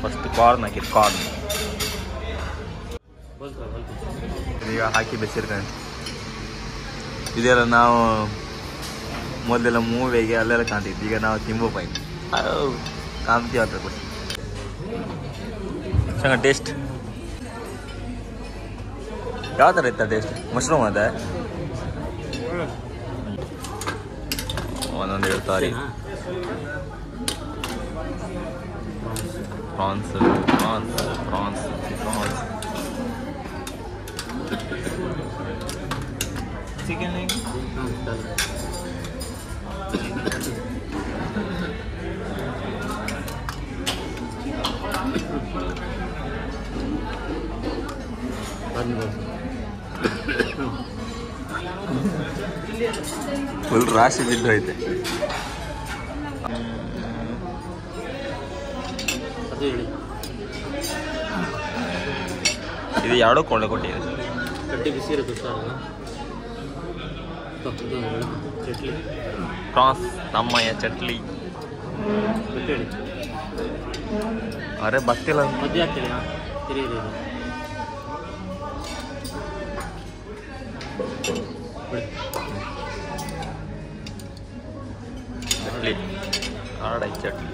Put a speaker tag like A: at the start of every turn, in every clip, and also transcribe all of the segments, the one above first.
A: First corn ಹಾಕಿದ್ದು corn ಈಗ ಹಾಕಿ ಬೆಸಿರ್ಕೊಂಡು ಇದೆಲ್ಲ ನಾವು ಮೊದಲೆಲ್ಲ ಮೂವಿಗೆ ಅಲ್ಲೆಲ್ಲ ಕಾಣ್ತಿದ್ವಿ ಈಗ ನಾವು ತಿಂಬೋ ಪೈ ಕಾಣ್ತೀವಿ ಅಂತ ಖುಷಿ ಚೆನ್ನಾಗಿ ಟೇಸ್ಟ್ ಯಾವ ಥರ ಇತ್ತ ಟೇಸ್ಟ್ ಮಶ್ರೂಮ್ ಅದ ಒಂದೊಂದು ಹೇಳ್ತಾರೆ prawns prawns prawns prawns chicken full ರಾಶಿ ಬಿದ್ದು ಐತೆ
B: ಅದು ಹೇಳಿ
A: ಇದು ಎರಡೂ ಕೊಳ್ಳೆ ಕೊಟ್ಟಿದೆ
B: ಕಡ್ಡಿ ಬಿಸಿ ಇರುತ್ತೆ ಸರ್ ಚಟ್ಲಿ
A: ಪ್ರಾನ್ಸ್ ತಮ್ಮಯ್ಯ ಚಟ್ಲಿ
B: ಬಿಟ್ಟು ಹೇಳಿ
A: ಅರೆ ಬರ್ತಿಲ್ಲ
B: ಮಧ್ಯೆ ಹಾಕ್ತೀರಿ ಹಾಂ ತಿರಿ ಇದೆ ಇದು ಬಿಡಿ
A: ಚಟ್ಲಿ ಕಾಡೈ ಚಟ್ಲಿ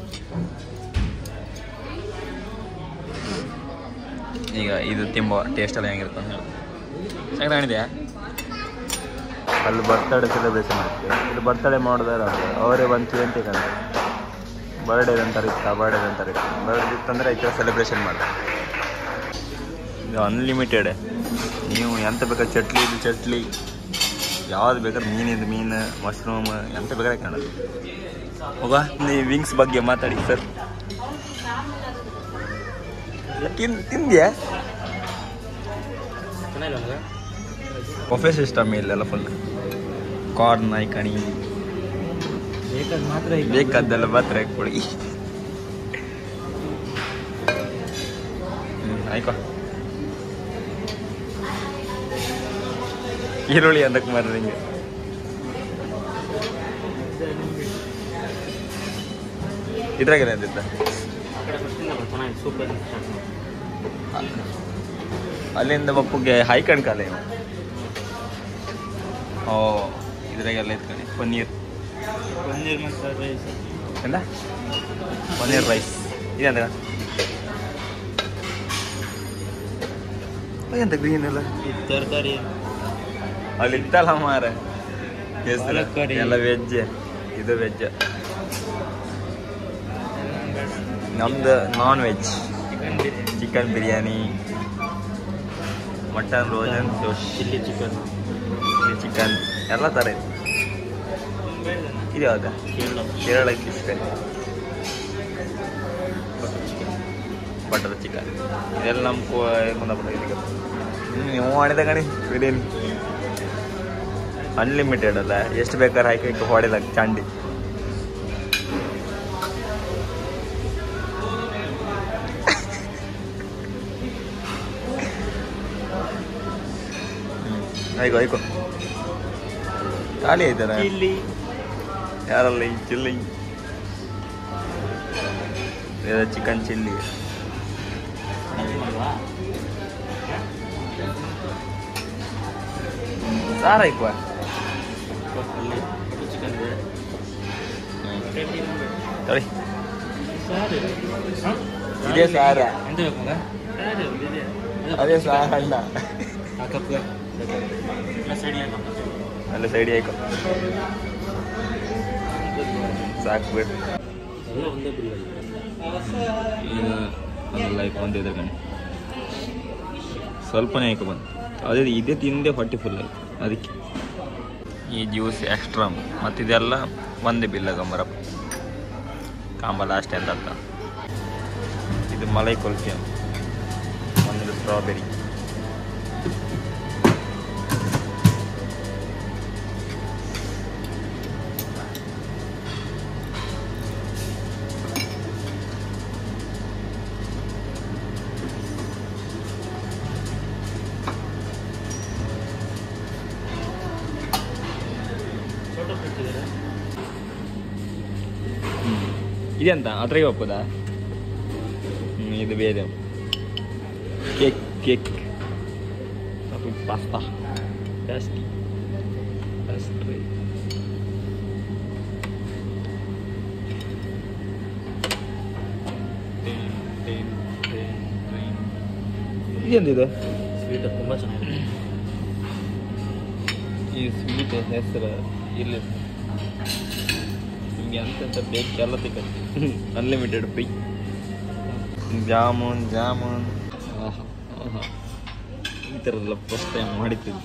A: ಈಗ ಇದು ತಿಂಬ ಟೇಸ್ಟ್ ಎಲ್ಲ ಹೆಂಗಿರುತ್ತೆ ಅಂತ ಹೇಳಿ ಕಾಣಿದೆಯಾ ಅಲ್ಲಿ ಬರ್ತಡೇ ಸೆಲೆಬ್ರೇಷನ್ ಆಗ್ತದೆ ಇಲ್ಲಿ ಬರ್ತಡೇ ಮಾಡಿದಾರೆ ಅವರೇ ಒಂದು ಟ್ವೆಂಟಿ ಕಂಡು ಬರ್ಡೇ ಅಂತಾರೆ ಇತ್ತ ಬರ್ಡೇ ಅಂತಾರೆ ಬರ್ಡೇ ಇತ್ತಂದ್ರೆ ಈ ಸೆಲೆಬ್ರೇಷನ್ ಮಾಡ್ತಾರೆ ಇದು ಅನ್ಲಿಮಿಟೆಡ್ ನೀವು ಎಂತ ಬೇಕಾದ್ರೆ ಚಟ್ಲಿ ಇದು ಚಟ್ಲಿ ಯಾವ್ದು ಬೇಕಾದ್ರೆ ಮೀನಿದು ಮೀನು ಮಶ್ರೂಮ್ ಎಂತ ಬೇಕಾದ್ರೆ ಕಾಣೋದು ಹೋಗ ನೀವು ವಿಂಗ್ಸ್ ಬಗ್ಗೆ ಮಾತಾಡಿ ಸರ್ ತಿನ್ ತಿಂದ್ಯಾ
B: ಚೆನ್ನಾಗಿಲ್ಲ ಅಂದ್ರೆ
A: ಬೊಫೆ ಸಿಸ್ಟಮ್ ಇಲ್ಲೆಲ್ಲ ಫುಲ್ ಕಾರ್ನ್ ಐಕಣಿ
B: ಬೇಕಾದ ಮಾತ್ರ ಈಗ
A: ಬೇಕಾದ್ದೆಲ್ಲ ಮಾತ್ರ ಕೊಡಿ ಹ್ಮ್, ಆಯ್ಕೋ ಈರುಳ್ಳಿ ಅಂತ ಕುಮಾರ ನಿಂಗೆ ಇದ್ರಾಗೆಲ್ಲ ಅಂದಿದ್ದ
B: ಆ ಕಡೆ ಬರ್ತೀನಿ ಚೆನ್ನಾಗಿ ಸೂಪರ್
A: ಅಲ್ಲಿಂದ ಬಪ್ಪುಗೆ ಹೈಕಣ್ ಕಾಲ ಇವ ಓ ಇದ್ರಾಗೆಲ್ಲ ಇತ್ಕೊಳ್ಳಿ ಪನ್ನೀರ್
B: ಪನ್ನೀರ್ ಮಸಾಲ ರೈಸ್
A: ಎಂದ ಪನ್ನೀರ್ ರೈಸ್ ಇದಂತ ಎಂತ ಗ್ರೀನ್ ಎಲ್ಲ
B: ಇದು ತರಕಾರಿ
A: ಅಲ್ಲಿ ಇತ್ತಲ್ಲ ಮಾರ ಹೆಸ್ರು
B: ಪಾಲಕ್ ಕರಿ.
A: ಎಲ್ಲ ವೆಜ್ ಇದು ವೆಜ್ ನಮ್ದು non veg
B: chicken biryani
A: chicken biryani mutton rogan josh
B: chilli chicken
A: chicken ಎಲ್ಲ ಥರ ಇದೆ ಇದು ಯಾವ್ದು
B: ಕೇರಳ
A: ಕೇರಳಕ್ಕೆ ಇಷ್ಟ
B: ಬಟರ್ ಚಿಕನ್
A: ಬಟರ್ ಚಿಕನ್ ಇದೆಲ್ಲ ನಮ್ಮ ಕುಂದಾಪುರ ಇದಕ್ಕೆ ನೀವು ಮಾಡಿದ ಕಣಿ ಬಿರಿಯಾನಿ ಅನ್ಲಿಮಿಟೆಡ್ ಅಲ್ಲ ಎಷ್ಟು ಬೇಕಾದ್ರೆ ಹಾಕಿ ಹೊಡಿಲ್ಲ ಚಂಡಿ ಆಯ್ಕೋ ಆಯ್ಕೋ ಖಾಲಿ ಆಯ್ತಾರ
B: ಚಿಲ್ಲಿ
A: ಯಾರಲ್ಲ ಈ ಚಿಲ್ಲಿ ಚಿಕನ್ ಚಿಲ್ಲಿ
B: ಅಲ್ವಾ
A: ಸಾರ ಇಕ್ವಾ
B: ಅಲ್ಲಿ ಬಟರ್ ಚಿಕನ್ ಇದೆ ಟೇಸ್ಟಿ ಮಾಡ್ಬೇಕು.
A: ತೊಳಿ
B: ಸಾರು
A: ಇದೇ ಸಾರ
B: ಎಂತ ಬೇಕು ಮಗ ಸಾರು ಇದೆ
A: ಅದೇ ಸಾರ ಅಲ್ಲ
B: ಆ ಕಪ್ ಎಲ್ಲ ಸೈಡ್
A: ಅಲ್ಲ ಸೈಡ್ ಆಯ್ಕೋ ಸಾಕು ಬಿಡು
B: ಎಲ್ಲ ಒಂದೇ ಬಿಲ್
A: ಈಗ ಒಂದು ಲೈಕ್ ಒಂದಿದ್ರೆ ಕಣೆ ಸ್ವಲ್ಪನೇ ಆಯ್ಕೊ ಬಂದು ಅದೇ ಇದೇ ತಿಂದೆ ಹೊಟ್ಟೆ ಫುಲ್ ಆಯ್ತು ಅದಕ್ಕೆ ಈ ಜ್ಯೂಸ್ ಎಕ್ಸ್ಟ್ರಾ ಮತ್ತು ಇದೆಲ್ಲ ಒಂದೇ ಬಿಲ್ಲ ಗಂಬರಪ್ಪ ಕಾಂಬ ಲಾಸ್ಟ್ ಅಂತ ಅಂತ ಇದು ಮಲೈ ಕುಲ್ಫಿ ಒಂದು ಸ್ಟ್ರಾಬೆರಿ
B: ಫೋಟೋ ಬಿಟ್ಟಿದ್ದಾರೆ
A: ಇದೆಂತ ಅದ್ರಾಗೆ ಒಪ್ಪದ ಇದು ಬೇರೆ cake cake pasta pasty pastry ಇದೆಂದಿದೆ
B: ಸ್ವೀಟ್ ತುಂಬ ಚೆನ್ನಾಗಿದೆ
A: ಈ ಸ್ವೀಟ್ ಹೆಸರು ಇಲ್ಲಿ ನಿಮಗೆ ಅಂತಂತ ಬೇಕೆಲ್ಲ ತಿಕ್ಕತ್ತೆ ಅನ್ಲಿಮಿಟೆಡ್ ಫ್ರೀ ಜಾಮೂನ್ ಜಾಮೂನ್ ಆಹಾ, ಆಹಾ. ಈ ಥರದೆಲ್ಲ ಫಸ್ಟ್ ಟೈಮ್ ಮಾಡಿದ್ದೀನಿ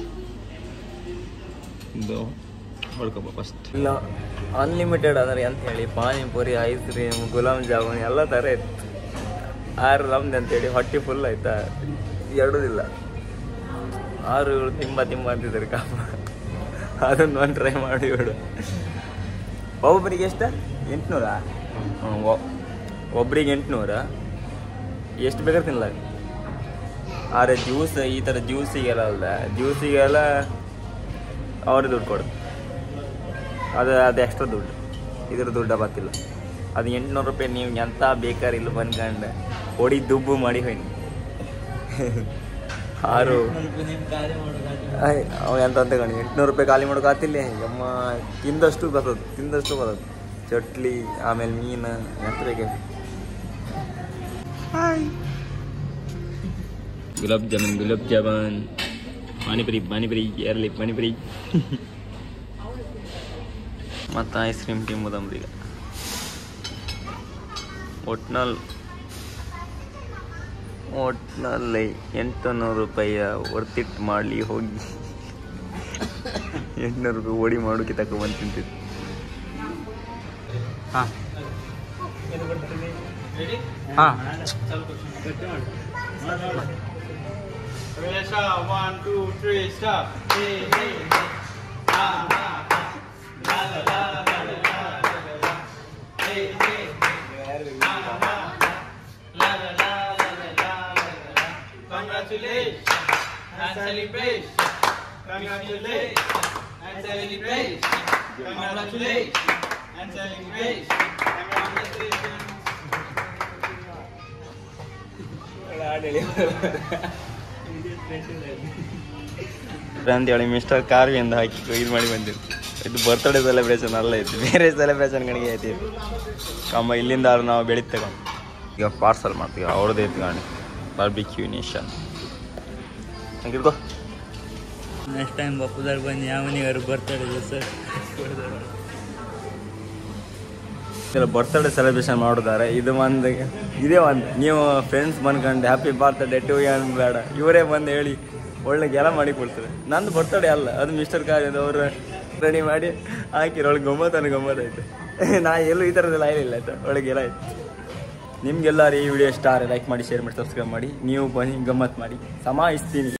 A: ಇದು ಹೊಡ್ಕೊಬ ಫಸ್ಟ್
C: ಇಲ್ಲ ಅನ್ಲಿಮಿಟೆಡ್ ಅಂದರೆ ಅಂತ ಹೇಳಿ ಪಾನಿಪುರಿ ಐಸ್ ಕ್ರೀಮ್ ಗುಲಾಬ್ ಜಾಮೂನ್ ಎಲ್ಲ ಥರ ಇತ್ತು ಆರು ನಮ್ದು ಅಂತೇಳಿ ಹೊಟ್ಟೆ ಫುಲ್ ಆಯ್ತಾ ಎರಡೂದಿಲ್ಲ ಆರು ಏಳು ತಿಂಬ ತಿಂಬ ಅಂತಿದ್ದಾರೆ ಕಾಪ ಅದನ್ನು ಒಂದು ಟ್ರೈ ಮಾಡಿ ಬಿಡು ಒಬ್ಬೊಬ್ಬರಿಗೆ ಎಷ್ಟು ಎಂಟುನೂರ ಒಬ್ರಿಗೆ ಎಂಟುನೂರ ಎಷ್ಟು ಬೇಕಾದ್ರೆ ತಿನ್ನಲ ಆದರೆ ಜ್ಯೂಸ್ ಈ ಥರ ಜ್ಯೂಸಿಗೆಲ್ಲ ಅಲ್ಲ ಜ್ಯೂಸಿಗೆಲ್ಲ ಅವ್ರ ದುಡ್ಡು ಕೊಡು ಅದು ಅದು ಎಕ್ಸ್ಟ್ರಾ ದುಡ್ಡು ಇದ್ರ ದುಡ್ಡು ಬತ್ತಿಲ್ಲ ಅದು ಎಂಟುನೂರು ರೂಪಾಯಿ ನೀವು ಎಂತ ಬೇಕಾದ್ರೆ ಇಲ್ಲಿ ಬಂದ್ಕಂಡು ಹೊಡಿ ದುಬ್ಬು ಮಾಡಿ ಹೋಯ್ನಿ ಆರು ಆಯ್, ಅವ ಎಂತ ಅಂತ ಕಣಿ ಎಂಟುನೂರು ರೂಪಾಯಿ ಖಾಲಿ ಮಾಡೋಕ್ಕಾತಿಲ್ಲ ಅಮ್ಮ ತಿಂದಷ್ಟು ಬರ್ತದೆ ತಿಂದಷ್ಟು ಬರ್ತದೆ ಚಟ್ಲಿ ಆಮೇಲೆ ಮೀನು ಎಂತ ಬೇಕು
A: ಗುಲಾಬ್ ಜಾಮೂನ್ ಗುಲಾಬ್ ಜಾಮೂನ್ ಪಾನಿಪುರಿ ಪಾನಿಪುರಿ ಎರಲಿ ಪಾನಿಪುರಿ ಮತ್ತು ಐಸ್ ಕ್ರೀಮ್ ತಿಂಬುದಮ್ದು ಈಗ ಒಟ್ನಲ್ಲಿ ಒಟ್ನಲ್ಲಿ ಎಂಟುನೂರು ರೂಪಾಯಿಯ ವರ್ತಿಟ್ಟು ಮಾಡಲಿ ಹೋಗಿ ಎಂಟುನೂರು ರೂಪಾಯಿ ಓಡಿ ಮಾಡೋಕೆ ತಗೊಂಬಂದು ತಿಂತಿದ್ದು ಹಾಂ ಹಾಂ
B: one two three stop Congratulations and celebrate. Congratulations and celebrate. Congratulations and celebrate. Congratulations.
A: ಅಂತೇಳಿ ಮಿಸ್ಟರ್ ಕಾರ್ವಿ ಅಂತ ಹಾಕಿ ಇದು ಮಾಡಿ ಬಂದಿರು ಇದು ಬರ್ತ್ಡೇ ಸೆಲೆಬ್ರೇಷನ್ ಅಲ್ಲ ಇತ್ತು ಬೇರೆ ಸೆಲೆಬ್ರೇಷನ್ಗಳಿಗೆ ಐತಿ ಕಮ್ಮ ಇಲ್ಲಿಂದ ಅವ್ರು ನಾವು ಬೆಳೀತ ಈಗ ಪಾರ್ಸಲ್ ಮಾಡ್ತೀವಿ ಅವ್ರದ್ದು ಎತ್ಕೊಂಡು ಬಾರ್ಬಿಕ್ಯೂ ನೇಷನ್ ಹಂಗಿರ್ಕೋ
C: ನೆಕ್ಸ್ಟ್ ಟೈಮ್ ಬಪ್ಪುದಾರ್ ಬನ್ನಿ ಯಾವನಿಗಾರು ಬರ್ತಾಳೆ ಸರ್
A: ಇದೆಲ್ಲ ಬರ್ತ್ಡೇ ಸೆಲೆಬ್ರೇಷನ್ ಮಾಡಿದ್ದಾರೆ ಇದು ಒಂದು ಇದೇ ಒಂದು ನೀವು ಫ್ರೆಂಡ್ಸ್ ಬಂದ್ಕೊಂಡು ಹ್ಯಾಪಿ ಬರ್ತ್ಡೇ ಟು ಏನ್ ಬೇಡ ಇವರೇ ಬಂದು ಹೇಳಿ ಒಳ್ಳೆ ಗೆಲ ಮಾಡಿ ಕೊಡ್ತಾರೆ ನಂದು ಬರ್ತಡೇ ಅಲ್ಲ ಅದು ಮಿಸ್ಟರ್ ಕಾರ್ಯದ ಅವರು ರೆಡಿ ಮಾಡಿ ಹಾಕಿರೋ ಒಳಗೆ ಗಮ್ಮತ್ತನ ಗಮ್ಮತ್ ಐತೆ ನಾ ಎಲ್ಲೂ ಈ ಥರದ್ದೆಲ್ಲ ಆಗಿಲ್ಲ ಆಯ್ತಾ ಒಳ್ಳೆ ಗೆಲ ಆಯ್ತು ನಿಮ್ಗೆಲ್ಲರೂ ಈ ವಿಡಿಯೋ ಇಷ್ಟ ಲೈಕ್ ಮಾಡಿ ಶೇರ್ ಮಾಡಿ ಸಬ್ಸ್ಕ್ರೈಬ್ ಮಾಡಿ ನೀವು ಬನ್ನಿ ಗಮ್ಮತ್ ಮಾಡಿ ಸಮಾಯಿಸ್ತೀನಿ